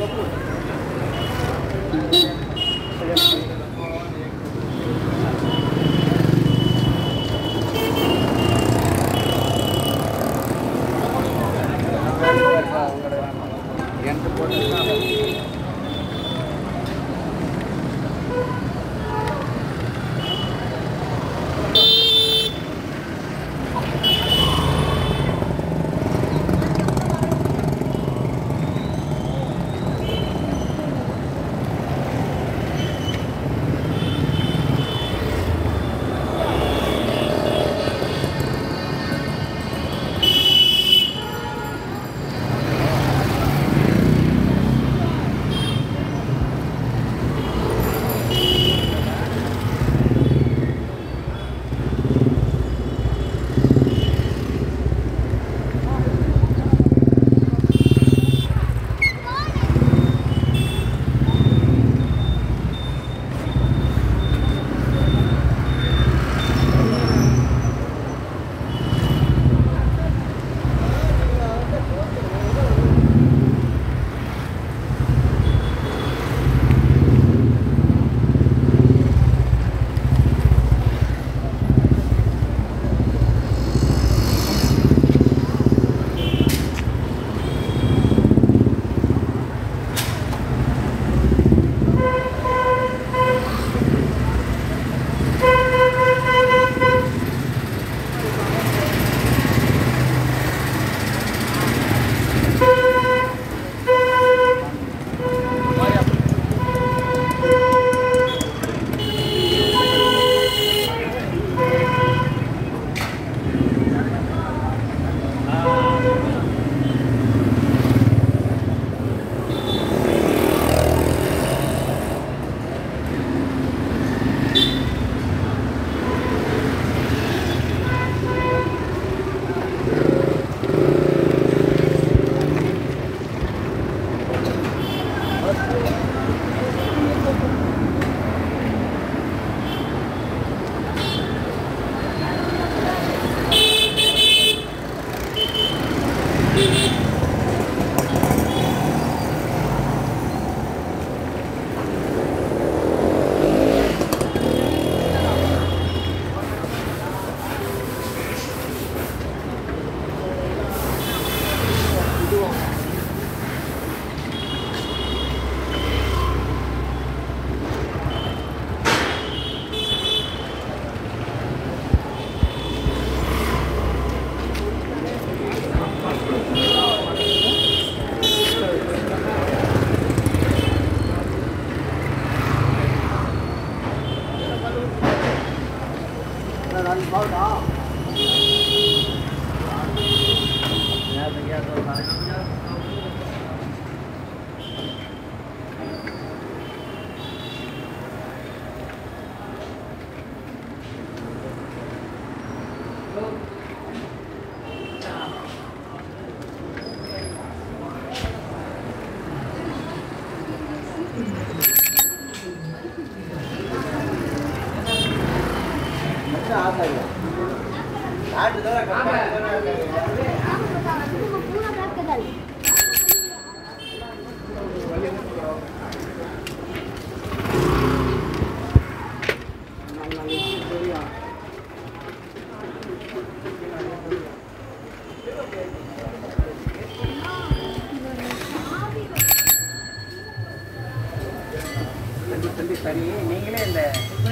சரி நீங்களே இந்த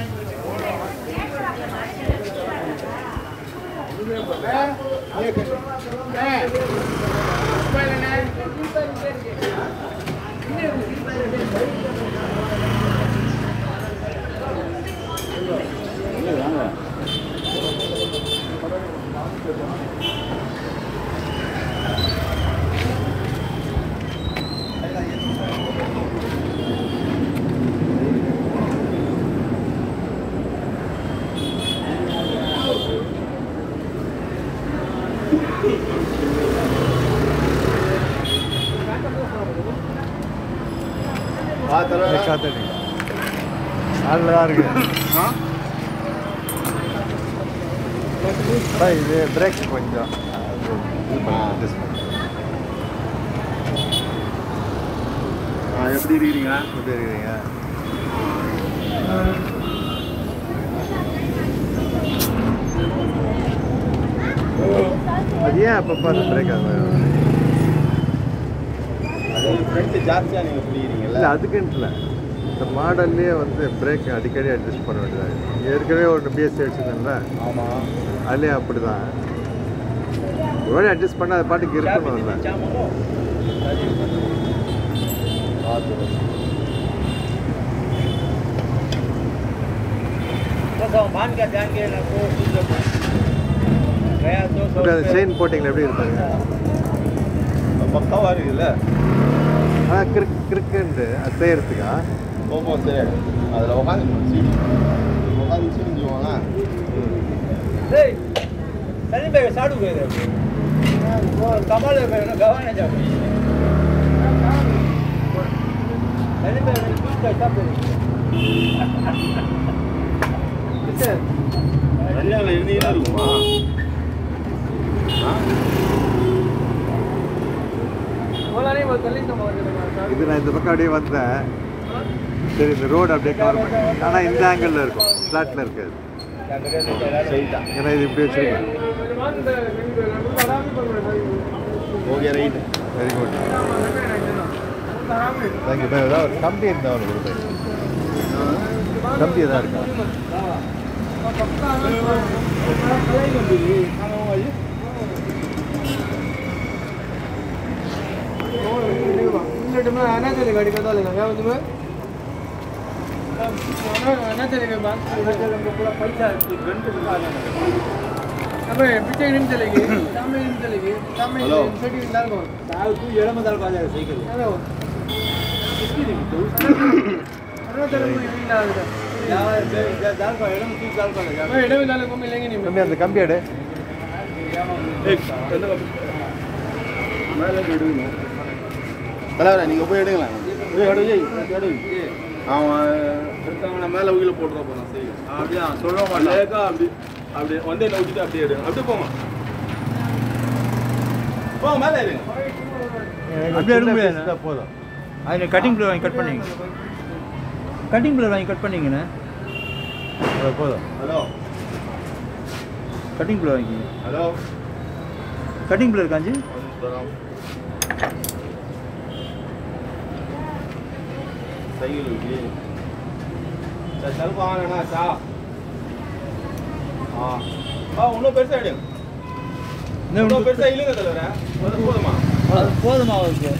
காத்தடி நல்லா இருக்கு அதான் இது பிரேக் கொஞ்சம் அது இது பண்ணு, adjust பண்ணு. எப்படி இருக்கிறீங்க எப்படி இருக்கிறீங்க அது ஏன் அப்பப்போ அந்த பிரேக் ஆகும் அது ஃப்ரெண்ட்ஸ் ஜாஸ்தியாக நீங்கள் பிடிக்கிறீங்கல்ல இல்லை அதுக்குன்ட்டு இல்லை இந்த மாடல்லே வந்து பிரேக் அடிக்கடி அட்ஜஸ்ட் பண்ண வேண்டியதாக இருக்கு. ஏற்கனவே ஒரு பிஎஸ்சி வச்சுருந்தேன்ல ஆமாம் அதுலேயே அப்படி தான் ஒரு வாட்டி அட்ஜஸ்ட் பண்ணால் அது பாட்டுக்கு இருக்கணும்ல பார்த்து मान के जाएंगे ना तो गया तो அப்படி அந்த செயின் போட்டிங்களா எப்படி இருப்பாங்க பக்காவாக இருக்குல்ல ஆனால் கிறுக் கிறுக்குன்ட்டு அது செய்யறதுக்கா போப்போ சரி அதில் உட்காந்து சீடி உட்காந்து சீடிஞ்சுவாங்க Hey, sani bhai साडू गए थे वो कमाल है ना गवाने जा sani bhai मैंने कुछ का हिसाब दे किसे கல்யாணம் இருந்தீங்கன்னா இருக்குமா ஆ बोला नहीं वो गली तो मार के இது நான் இந்த பக்கம் அப்படியே வந்தேன் சரி இந்த ரோடு அப்படியே கவர் பண்ணேன் ஆனால் இந்த ஆங்கிளில் இருக்கும் ஃப்ளாட்டில் இருக்காது சரிதான் ஏன்னா இது இப்படி வச்சுருக்கேன் okay right very good thank you bye ஏதாவது ஒரு கம்பி இருந்தால் ஒரு கொடுத்து கம்பி எதாவது இருக்கா आना चले गाड़ी का डालेगा क्या उसमें आना चलेगा बात पूरा पैसा घंटे से आ जाना अबे पीछे नहीं चलेगी सामने नहीं चलेगी सामने हेलो। सेटिंग डाल दो डाल तू येड़ा में डाल पा जाएगा साइकिल हेलो किसकी नहीं तो अरे चलो मुझे नहीं डाल दे यार डाल पा येड़ा में तू डाल पा जा मैं येड़ा में डालने को मिलेंगे नहीं கம்பி அந்த கம்பி எடு மேலே எடுங்க தலைவரே நீங்கள் போய் எடுங்களேன் போய் எடு ஏய், எடு அவன் எடுத்தவன மேலே உயில போட்டுற போகிறான் சரி அப்படியா சொல்ல மாட்டேன் அப்படி அப்படி வந்து என்ன விட்டுட்டு அப்படியே எடு அப்படியே போங்க போங்க மேலே எடுங்க அப்படியே எடுக்க முடியாது. இருந்தா போதும் அதில் கட்டிங் பிளேர் வாங்கி கட் பண்ணீங்க கட்டிங் பிளேர் வாங்கி கட் பண்ணீங்கண்ணே அது போதும் ஹலோ கட்டிங் பிளேர் வாங்கி ஹலோ கட்டிங் பிளேர் காஞ்சி சைக்கிள் இருக்கு சரி செல்ஃபா வாங்கினா சா ஆ ஆ இன்னும் பெருசாக எடுங்க இன்னும் பெருசாக இல்லைங்க தலைவரே அது போதுமா அது போதுமா அவருக்கு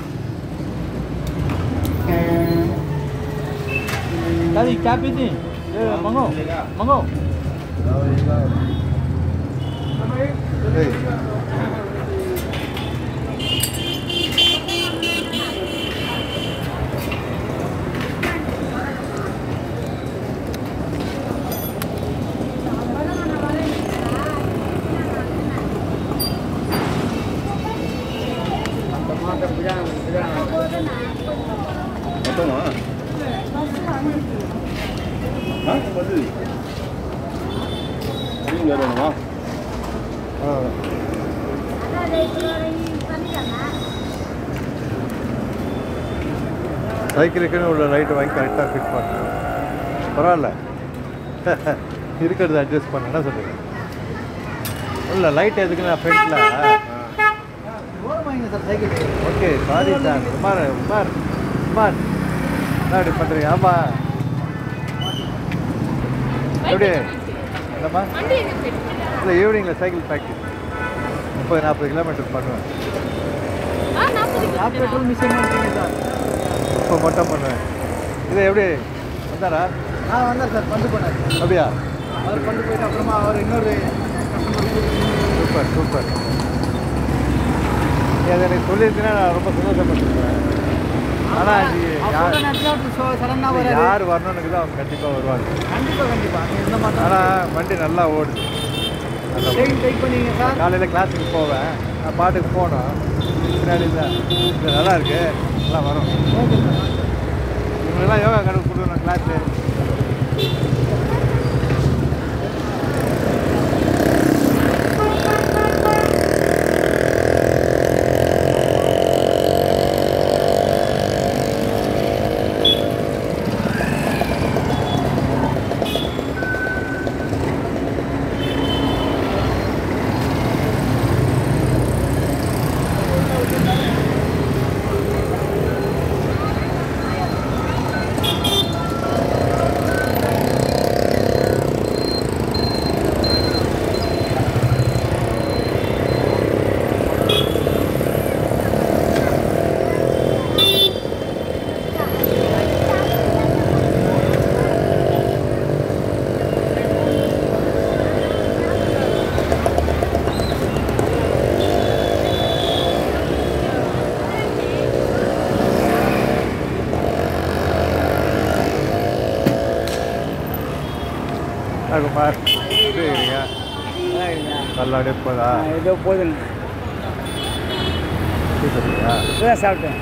दादी क्या पीती ये मंगो मंगो ஏய் மொத்தமா ஆ வந்து நீங்கள் வேணுமா ஆ சைக்கிளுக்குன்னு உள்ள லைட்டு வாங்கி கரெக்டாக ஃபிட் பண்ணேன் பரவாயில்ல இருக்கிறது அட்ஜஸ்ட் பண்ண என்ன சொல்லுங்க இல்லை லைட் எதுக்கு நான் ஃப்ரண்ட்டில் sir cycle okay sorry sir Kumar Kumar Kumar என்ன அப்படி பண்ணுறீங்க ஆமாம் எப்படி என்னம்மா இல்லை ஈவினிங்கில் சைக்கிள் ப்ராக்டிஸ் முப்பது நாற்பது கிலோமீட்டர் பண்ணுவேன் आप पेट्रोल मिसिंग பண்ணுறீங்க சார் இப்போ மட்டும் பண்ணுவேன் இது எப்படி வந்தாரா ஆ வந்தார் சார் பண்டு போனார் அப்படியா அவர் கொண்டு போயிட்டு அப்புறமா அவர் இன்னொரு சூப்பர் சூப்பர் நீ அதை எனக்கு சொல்லியிருந்தீங்கன்னா நான் ரொம்ப சந்தோஷப்பட்டிருப்பேன் ஆனால் இது யார் சடனாக இது வராது யார் வரணுன்னு அவங்க கண்டிப்பாக வருவாங்க கண்டிப்பாக கண்டிப்பாக நீங்கள் இந்த மாதிரி ஆனால் வண்டி நல்லா ஓடுது நல்லா ஓடுது. ட்ரெயின் டேக் பண்ணீங்க சார் காலையில் கிளாஸுக்கு போவேன் நான் பாட்டுக்கு போனோம் பின்னாடி தான் இது நல்லா இருக்கு நல்லா வரும் ஓகே சார் இவங்கெல்லாம் யோகா கணக்கு கொடுக்கணும் கிளாஸு அது பார் எப்படி இருக்கீங்க நல்லா எடுப்பதா ஏதோ போதுங்க சரியா இப்போதான் சாப்பிட்டேன்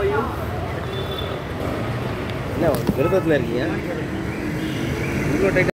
என்ன விருப்பத்தில் இருக்கீங்க இவ்வளோ டைட்